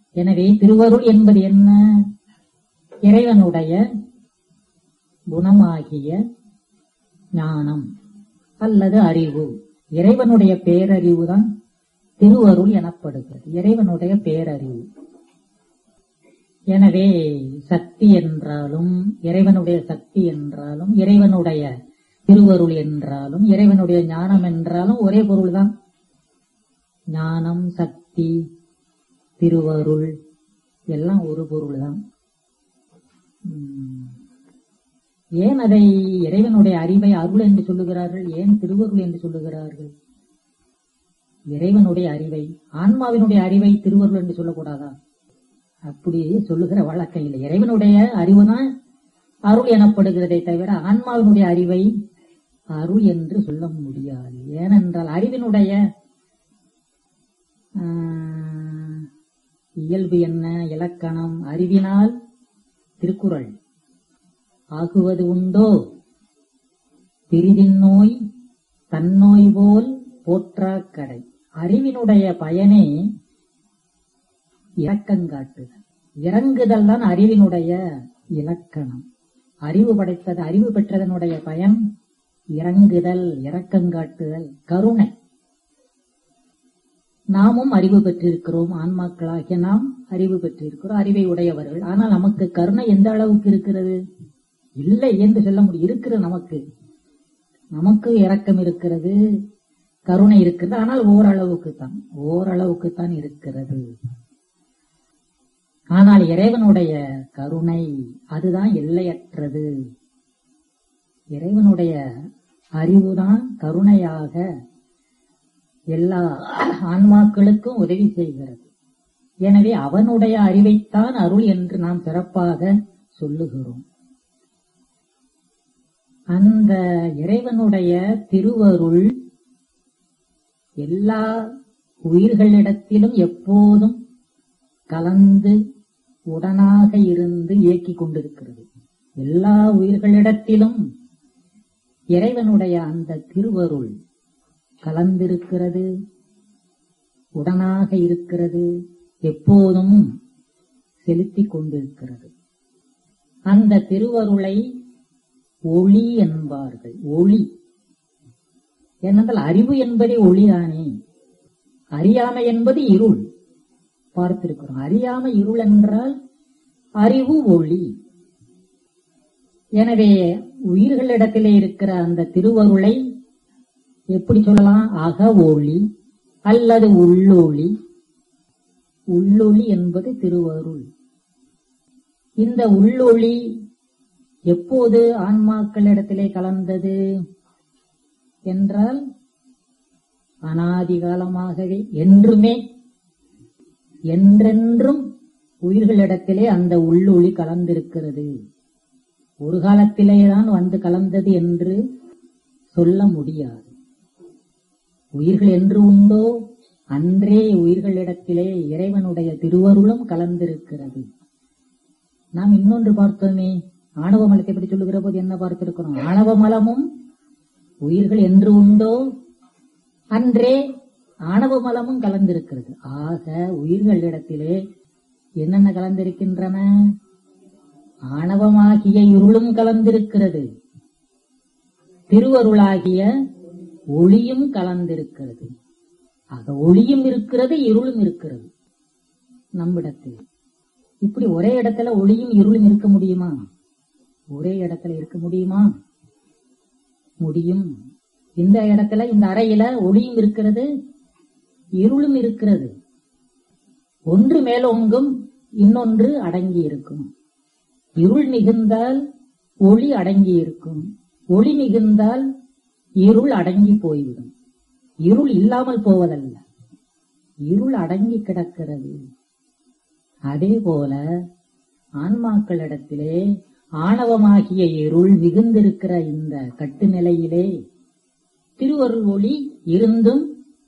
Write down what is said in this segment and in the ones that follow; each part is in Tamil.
எனவே திருவருள் என்பது என்ன இறைவனுடைய குணமாகிய ஞானம் அல்லது அறிவு இறைவனுடைய பேரறிவு தான் திருவருள் எனப்படுகிறது இறைவனுடைய பேரறிவு எனவே சக்தி என்றாலும் இறைவனுடைய சக்தி என்றாலும் இறைவனுடைய திருவருள் என்றாலும் இறைவனுடைய ஞானம் என்றாலும் ஒரே பொருள்தான் ஞானம் சக்தி திருவருள் எல்லாம் ஒரு பொருள்தான் உம், ஏன் அதை இறைவனுடைய அறிவை அருள் என்று சொல்லுகிறார்கள் ஏன் திருவருள் என்று சொல்லுகிறார்கள் இறைவனுடைய அறிவை ஆன்மாவினுடைய அறிவை திருவருள் என்று சொல்லக்கூடாதா அப்படி சொல்லுகிற வழக்கம் இல்லை இறைவனுடைய அறிவுதான் அருள் எனப்படுகிறதே தவிர ஆன்மாவினுடைய அறிவை அருள் என்று சொல்ல முடியாது ஏனென்றால் அறிவினுடைய ஆஹ், இயல்பு என்ன இலக்கணம் அறிவினால் திருக்குறள் ஆகுவது உண்டோ பிரிதின் நோய் தன்னோய் போல் போற்றாக் கடை அறிவினுடைய பயனே இரக்கங்காட்டுதல் இறங்குதல் தான் அறிவினுடைய இலக்கணம் அறிவு படைத்தது அறிவு பெற்றதனுடைய பயன் இறங்குதல் இரக்கங்காட்டுதல் கருணை நாமும் அறிவு பெற்றிருக்கிறோம் ஆன்மாக்களாகிய நாம் அறிவு பெற்றிருக்கிறோம் அறிவை உடையவர்கள் ஆனால் நமக்கு கருணை எந்த அளவுக்கு இருக்கிறது இல்லை என்று சொல்ல முடியும் இருக்கிறது நமக்கு நமக்கு இரக்கம் இருக்கிறது கருணை இருக்கிறது ஆனால் ஓரளவுக்கு தான் ஓரளவுக்கு தான் இருக்கிறது ஆனால் இறைவனுடைய கருணை அதுதான் எல்லையற்றது இறைவனுடைய அறிவுதான் கருணையாக எல்லா ஆன்மாக்களுக்கும் உதவி செய்கிறது எனவே அவனுடைய அறிவைத்தான் அருள் என்று நாம் சிறப்பாக சொல்லுகிறோம் அந்த இறைவனுடைய திருவருள் எல்லா உயிர்களிடத்திலும் எப்போதும் கலந்து உடனாக இருந்து இயக்கிக் கொண்டிருக்கிறது எல்லா உயிர்களிடத்திலும் இறைவனுடைய அந்த திருவருள் கலந்திருக்கிறது உடனாக இருக்கிறது எப்போதும் செலுத்திக் கொண்டிருக்கிறது அந்த திருவருளை ஒளி என்பார்கள் ஒளி ஏனென்றால் அறிவு என்பதே ஒளிதானே அறியாமை என்பது இருள் பார்த்திருக்கிறோம் அறியாமை இருள் என்றால் அறிவு ஒளி எனவே உயிர்களிடத்திலே இருக்கிற அந்த திருவருளை எப்படி சொல்லலாம் அக ஒளி அல்லது உள்ளொளி உள்ளொளி என்பது திருவருள் இந்த உள்ளொளி எப்போது ஆன்மாக்களிடத்திலே கலந்தது என்றால் அனாதி காலமாகவே என்றுமே என்றென்றும் உயிர்களிடத்திலே அந்த உள்ளொளி கலந்திருக்கிறது ஒரு காலத்திலேதான் வந்து கலந்தது என்று சொல்ல முடியாது உயிர்கள் என்று உண்டோ அன்றே உயிர்களிடத்திலே இறைவனுடைய திருவருளும் கலந்திருக்கிறது நாம் இன்னொன்று பார்த்தோமே ஆணவ மலத்தை பற்றி சொல்லுகிற போது என்ன பார்த்திருக்கிறோம் ஆணவ மலமும் உயிர்கள் என்று உண்டோ அன்றே ஆணவ மலமும் கலந்திருக்கிறது ஆக உயிர்களிடத்திலே என்னென்ன கலந்திருக்கின்றன ஆணவமாகிய இருளும் கலந்திருக்கிறது திருவருளாகிய ஒளியும் கலந்திருக்கிறது ஆக ஒளியும் இருக்கிறது இருளும் இருக்கிறது நம்மிடத்தில் இப்படி ஒரே இடத்துல ஒளியும் இருளும் இருக்க முடியுமா ஒரே இடத்துல இருக்க முடியுமா முடியும் இந்த இடத்துல இந்த அறையில ஒளியும் இருக்கிறது இருளும் இருக்கிறது ஒன்று மேலோங்கும் இன்னொன்று அடங்கி இருக்கும் இருள் மிகுந்தால் ஒளி அடங்கி இருக்கும் ஒளி மிகுந்தால் இருள் அடங்கி போய்விடும் இருள் இல்லாமல் போவதல்ல இருள் அடங்கி கிடக்கிறது அதே போல ஆன்மாக்களிடத்திலே ஆணவமாகிய இருள் மிகுந்திருக்கிற இந்த கட்டு நிலையிலே திருவருள் ஒளி இருந்தும்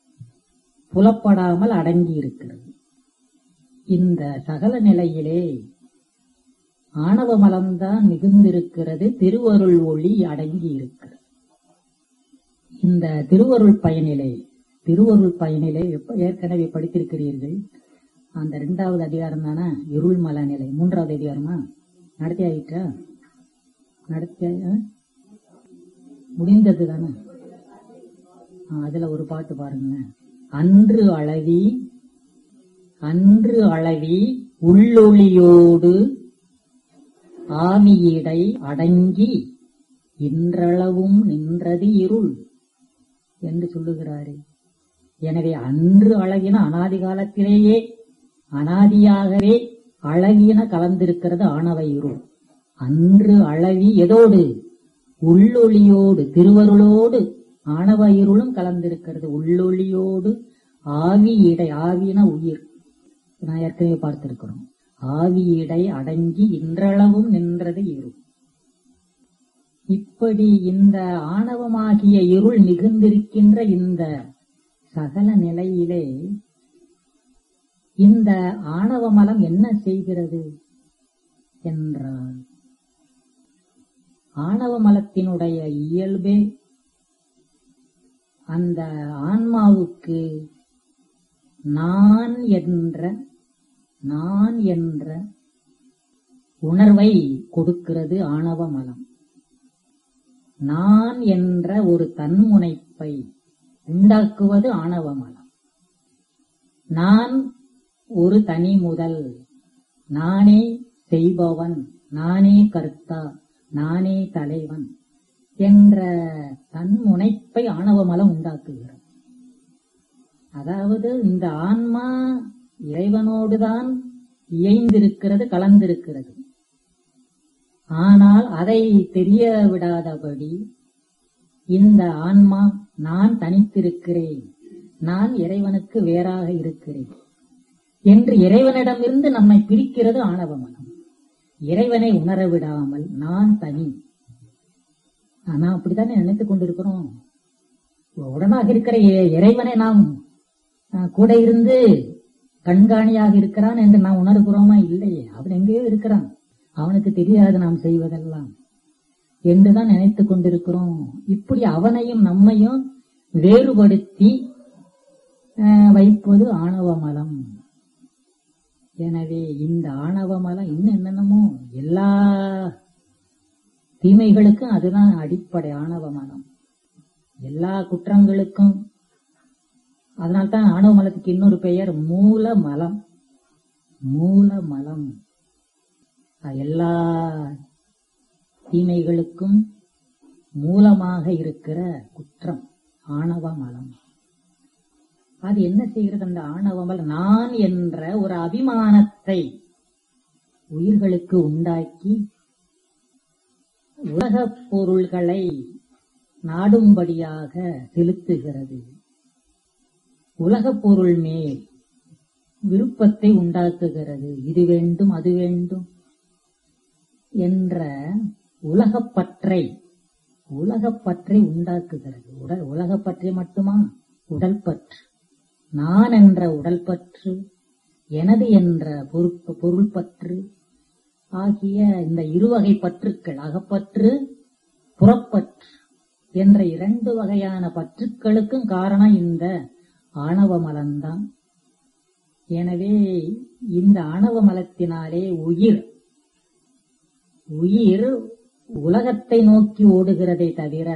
புலப்படாமல் அடங்கி இருக்கிறது இந்த சகல நிலையிலே ஆணவ மலம்தான் மிகுந்திருக்கிறது திருவருள் ஒளி அடங்கி இருக்கிறது இந்த திருவருள் பயனிலே திருவருள் பயனிலே எப்ப ஏற்கனவே படித்திருக்கிறீர்கள் அந்த இரண்டாவது அதிகாரம் தானே இருள் மல நிலை மூன்றாவது அதிகாரமா நடத்தி ஆயிட்டா நடத்தி ஆ? முடிந்தது தானே ஆ, அதுல ஒரு பாட்டு பாருங்களேன் அன்று அளவி அன்று அளவி உள்ளொளியோடு ஆவியிடை அடங்கி இன்றளவும் நின்றது இருள் என்று சொல்லுகிறாரே எனவே அன்று அழகின அனாதி காலத்திலேயே அனாதியாகவே அழகின கலந்திருக்கிறது ஆணவ இருள் அன்று அளவி எதோடு உள்ளொளியோடு திருவருளோடு ஆணவ இருளும் கலந்திருக்கிறது உள்ளொளியோடு ஆவியிடை ஆவின உயிர் நான் ஏற்கனவே பார்த்திருக்கிறோம் ஆவியிடை அடங்கி இன்றளவும் நின்றது இருள் இப்படி இந்த ஆணவமாகிய இருள் மிகுந்திருக்கின்ற இந்த சகல நிலையிலே இந்த ஆணவ மலம் என்ன செய்கிறது என்றால் ஆணவ மலத்தினுடைய இயல்பே அந்த ஆன்மாவுக்கு நான் என்ற நான் என்ற உணர்வை கொடுக்கிறது ஆணவ மலம் நான் என்ற ஒரு தன்முனைப்பை உண்டாக்குவது ஆணவ மலம் நான் ஒரு தனி முதல் நானே செய்பவன் நானே கர்த்தா நானே தலைவன் என்ற தன்முனைப்பை ஆணவ மலம் உண்டாக்குகிறது அதாவது இந்த ஆன்மா இறைவனோடுதான் இயைந்திருக்கிறது கலந்திருக்கிறது ஆனால் அதை தெரிய விடாதபடி இந்த ஆன்மா நான் தனித்திருக்கிறேன் நான் இறைவனுக்கு வேறாக இருக்கிறேன் என்று இறைவனிடமிருந்து நம்மை பிரிக்கிறது ஆணவ மனம் இறைவனை உணர விடாமல் நான் தனி ஆனா அப்படித்தானே நினைத்துக் கொண்டிருக்கிறோம் உடனாக இருக்கிற இ- இறைவனை நாம் அஹ், கூட இருந்து கண்காணியாக இருக்கிறான் என்று நாம் உணர்கிறோமா இல்லையே அவன் எங்கேயோ இருக்கிறான் அவனுக்கு தெரியாது நாம் செய்வதெல்லாம் என்றுதான் நினைத்துக் கொண்டிருக்கிறோம் இப்படி அவனையும் நம்மையும் வேறுபடுத்தி அஹ், வைப்பது ஆணவ மலம் எனவே இந்த ஆணவ மலம் இன்னும் என்னென்னமோ எல்லா தீமைகளுக்கும் அதுதான் அடிப்படை ஆணவ மலம் எல்லா குற்றங்களுக்கும் அதனால்தான் ஆணவ மலத்துக்கு இன்னொரு பெயர் மூல மலம் மூல மலம் அது எல்லா தீமைகளுக்கும் மூலமாக இருக்கிற குற்றம் ஆணவ மலம் அது என்ன செய்கிறது அந்த ஆணவ மலம் நான் என்ற ஒரு அபிமானத்தை உயிர்களுக்கு உண்டாக்கி உலகப் பொருள்களை நாடும்படியாக செலுத்துகிறது உலகப் பொருள் மேல் விருப்பத்தை உண்டாக்குகிறது இது வேண்டும் அது வேண்டும் என்ற உலகப்பற்றை உலகப்பற்றை உண்டாக்குகிறது உடல் உலகப்பற்றை மட்டுமா உடல் பற்று நான் என்ற உடல் பற்று எனது என்ற பொறுப்பு பொருள் பற்று ஆகிய இந்த இருவகை பற்றுக்கள் அகப்பற்று புறப்பற்று என்ற இரண்டு வகையான பற்றுக்களுக்கும் காரணம் இந்த ஆணவ மலம்தான் எனவே இந்த ஆணவ மலத்தினாலே உயிர் உயிர் உலகத்தை நோக்கி ஓடுகிறதை தவிர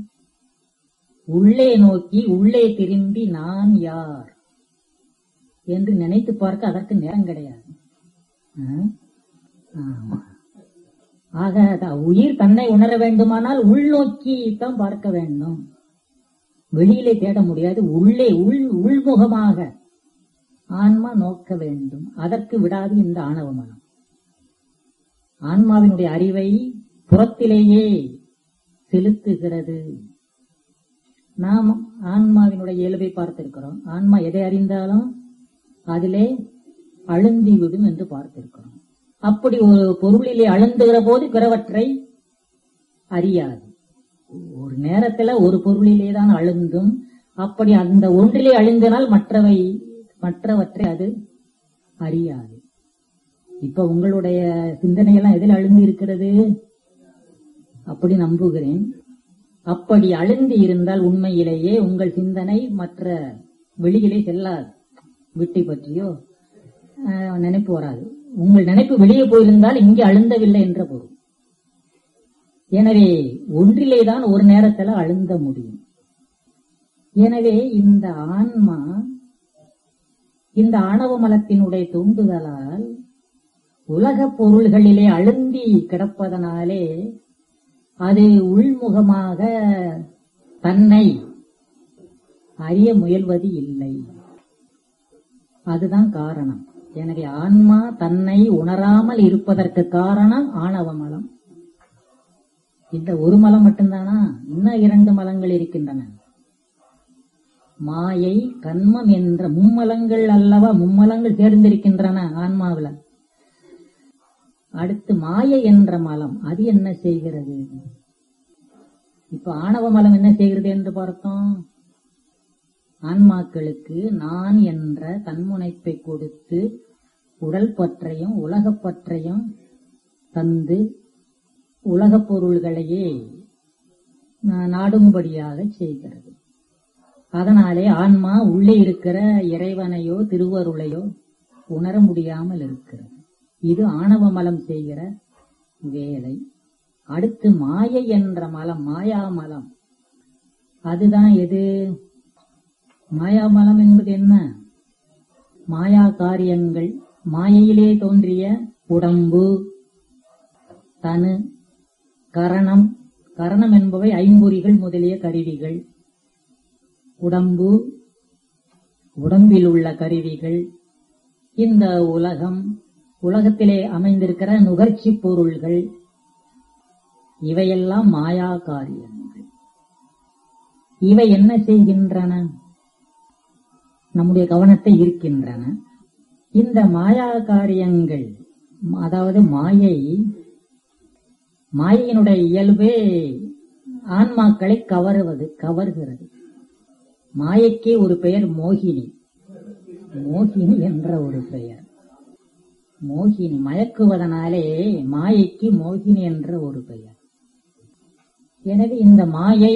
உள்ளே நோக்கி உள்ளே திரும்பி நான் யார் என்று நினைத்து பார்க்க அதற்கு நேரம் கிடையாது ஆ? ஆமா. ஆக அத- உயிர் தன்னை உணர வேண்டுமானால் உள்நோக்கி தான் பார்க்க வேண்டும் வெளியிலே தேட முடியாது உள்ளே உள் உள்முகமாக ஆன்மா நோக்க வேண்டும் அதற்கு விடாது இந்த ஆணவ மனம் ஆன்மாவினுடைய அறிவை புறத்திலேயே செலுத்துகிறது நாம் ஆன்மாவினுடைய இயல்பை பார்த்திருக்கிறோம் ஆன்மா எதை அறிந்தாலும் அதிலே அழுந்தி விடும் என்று பார்த்திருக்கிறோம் அப்படி ஒரு பொருளிலே அழுந்துகிற போது பிறவற்றை அறியாது ஒரு நேரத்துல ஒரு பொருளிலே தான் அழுந்தும் அப்படி அந்த ஒன்றிலே அழுந்தினால் மற்றவை மற்றவற்றை அது அறியாது இப்ப உங்களுடைய சிந்தனையெல்லாம் எதில் அழுந்தி இருக்கிறது அப்படி நம்புகிறேன் அப்படி அழுந்தி இருந்தால் உண்மையிலேயே உங்கள் சிந்தனை மற்ற வெளியிலே செல்லாது வீட்டை பற்றியோ அஹ், நினைப்பு வராது உங்கள் நினைப்பு வெளியே போயிருந்தால் இங்கே அழுந்தவில்லை என்ற பொருள் எனவே ஒன்றிலேதான் ஒரு நேரத்துல அழுந்த முடியும் எனவே இந்த ஆன்மா இந்த ஆணவ மலத்தினுடைய தூண்டுதலால் உலக பொருள்களிலே அழுந்தி கிடப்பதனாலே அது உள்முகமாக தன்னை அறிய முயல்வது இல்லை அதுதான் காரணம் எனவே ஆன்மா தன்னை உணராமல் இருப்பதற்கு காரணம் ஆணவ மலம் இந்த ஒரு மலம் மட்டும்தானா இன்னும் இரண்டு மலங்கள் இருக்கின்றன மாயை கண்மம் என்ற மும்மலங்கள் அல்லவா மும்மலங்கள் சேர்ந்திருக்கின்றன ஆன்மாவுல அடுத்து மாயை என்ற மலம் அது என்ன செய்கிறது இப்ப ஆணவ மலம் என்ன செய்கிறது என்று பார்த்தோம் ஆன்மாக்களுக்கு நான் என்ற தன்முனைப்பை கொடுத்து உடல் பற்றையும் உலகப் பற்றையும் தந்து உலகப் பொருள்களையே நா- நாடும்படியாக செய்கிறது அதனாலே ஆன்மா உள்ளே இருக்கிற இறைவனையோ திருவருளையோ உணர முடியாமல் இருக்கிறது இது ஆணவ மலம் செய்கிற வேலை அடுத்து மாயை என்ற மலம் மாயா மலம் அதுதான் எது மாயா மலம் என்பது என்ன மாயா காரியங்கள் மாயையிலே தோன்றிய உடம்பு தனு கரணம் கரணம் என்பவை ஐம்பொறிகள் முதலிய கருவிகள் உடம்பு உடம்பில் உள்ள கருவிகள் இந்த உலகம் உலகத்திலே அமைந்திருக்கிற நுகர்ச்சி பொருள்கள் இவையெல்லாம் மாயா காரியங்கள் இவை என்ன செய்கின்றன நம்முடைய கவனத்தை ஈர்க்கின்றன இந்த மாயா காரியங்கள் அதாவது மாயை மாயையினுடைய இயல்பே ஆன்மாக்களை கவருவது கவர்கிறது மாயைக்கே ஒரு பெயர் மோகினி மோகினி என்ற ஒரு பெயர் மோகினி மயக்குவதனாலே மாயைக்கு மோகினி என்ற ஒரு பெயர் எனவே இந்த மாயை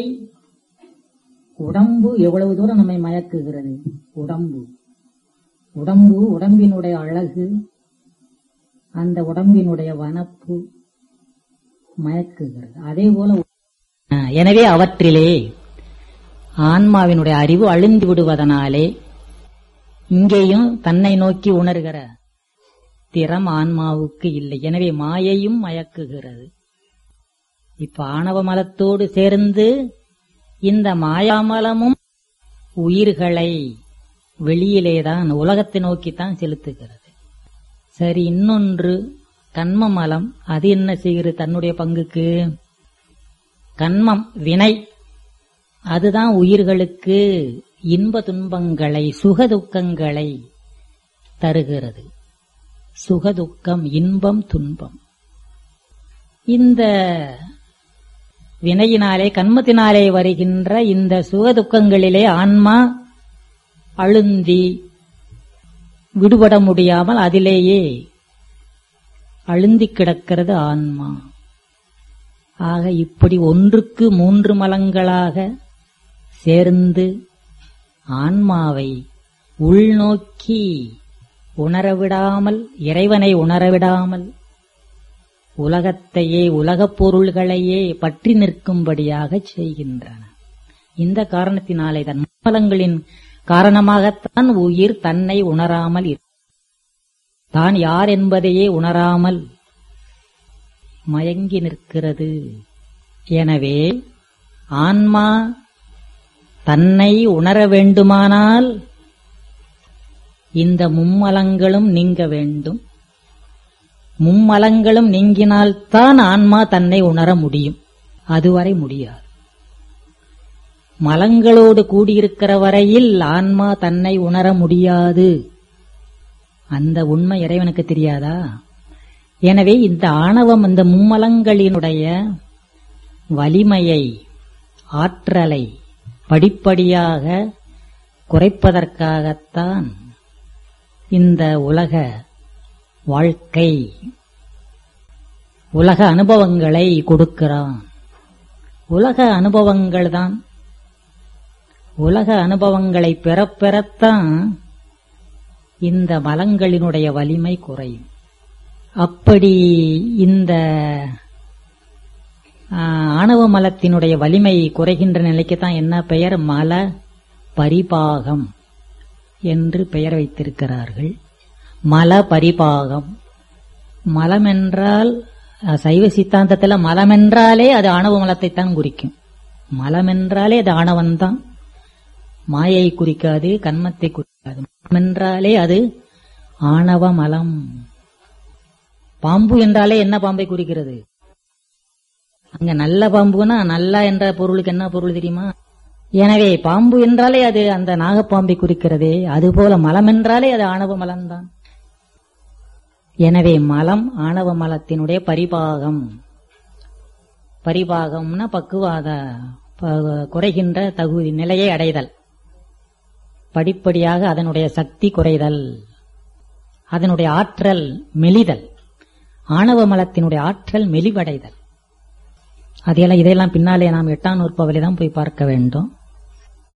உடம்பு எவ்வளவு தூரம் நம்மை மயக்குகிறது உடம்பு உடம்பு உடம்பினுடைய அழகு அந்த உடம்பினுடைய வனப்பு மயக்குகிறது அதே போல எனவே அவற்றிலே ஆன்மாவினுடைய அறிவு அழிந்து விடுவதனாலே இங்கேயும் தன்னை நோக்கி உணர்கிற திறம் ஆன்மாவுக்கு இல்லை எனவே மாயையும் மயக்குகிறது இப்ப ஆணவ மலத்தோடு சேர்ந்து இந்த மாயாமலமும் உயிர்களை வெளியிலேதான் உலகத்தை நோக்கித்தான் செலுத்துகிறது சரி இன்னொன்று கண்ம மலம் அது என்ன செய்கிறது தன்னுடைய பங்குக்கு கண்மம் வினை அதுதான் உயிர்களுக்கு இன்ப துன்பங்களை சுகதுக்கங்களை தருகிறது சுகதுக்கம் இன்பம் துன்பம் இந்த வினையினாலே கண்மத்தினாலே வருகின்ற இந்த சுகதுக்கங்களிலே ஆன்மா அழுந்தி விடுபட முடியாமல் அதிலேயே அழுந்தி கிடக்கிறது ஆன்மா ஆக இப்படி ஒன்றுக்கு மூன்று மலங்களாக சேர்ந்து ஆன்மாவை உள்நோக்கி உணரவிடாமல் இறைவனை உணரவிடாமல் உலகத்தையே உலகப் பொருள்களையே பற்றி நிற்கும்படியாக செய்கின்றன இந்த காரணத்தினாலே தன் மலங்களின் காரணமாகத்தான் உயிர் தன்னை உணராமல் இரு- தான் யார் என்பதையே உணராமல் மயங்கி நிற்கிறது எனவே ஆன்மா தன்னை உணர வேண்டுமானால் இந்த மும்மலங்களும் நீங்க வேண்டும் மும்மலங்களும் நீங்கினால்தான் ஆன்மா தன்னை உணர முடியும் அதுவரை முடியாது மலங்களோடு கூடியிருக்கிற வரையில் ஆன்மா தன்னை உணர முடியாது அந்த உண்மை இறைவனுக்கு தெரியாதா எனவே இந்த ஆணவம் இந்த மும்மலங்களினுடைய வலிமையை ஆற்றலை படிப்படியாக குறைப்பதற்காகத்தான் இந்த உலக வாழ்க்கை உலக அனுபவங்களை கொடுக்கிறான் உலக அனுபவங்கள் தான் உலக அனுபவங்களை பெறப் பெறத்தான் இந்த மலங்களினுடைய வலிமை குறையும் அப்படி இந்த ஆ, ஆணவ மலத்தினுடைய வலிமை குறைகின்ற நிலைக்கு தான் என்ன பெயர் மல பரிபாகம் என்று பெயர் வைத்திருக்கிறார்கள் மல பரிபாகம் மலம் என்றால் அஹ், சைவ சித்தாந்தத்தில் மலம் என்றாலே அது ஆணவ மலத்தை தான் குறிக்கும் மலம் என்றாலே அது ஆணவன்தான் மாயை குறிக்காது கண்மத்தை குறிக்காது மலம் என்றாலே அது ஆணவ மலம் பாம்பு என்றாலே என்ன பாம்பை குறிக்கிறது அங்க நல்ல பாம்புனா நல்ல என்ற பொருளுக்கு என்ன பொருள் தெரியுமா எனவே பாம்பு என்றாலே அது அந்த நாகப்பாம்பை குறிக்கிறதே அதுபோல மலம் என்றாலே அது ஆணவ மலம்தான் எனவே மலம் ஆணவ மலத்தினுடைய பரிபாகம் பரிபாகம்னா பக்குவாத ப- குறைகின்ற தகுதி நிலையை அடைதல் படிப்படியாக அதனுடைய சக்தி குறைதல் அதனுடைய ஆற்றல் மெலிதல் ஆணவ மலத்தினுடைய ஆற்றல் மெலிவடைதல் அதையெல்லாம் இதையெல்லாம் பின்னாலே நாம் எட்டாம் நூற்பாவிலே தான் போய் பார்க்க வேண்டும்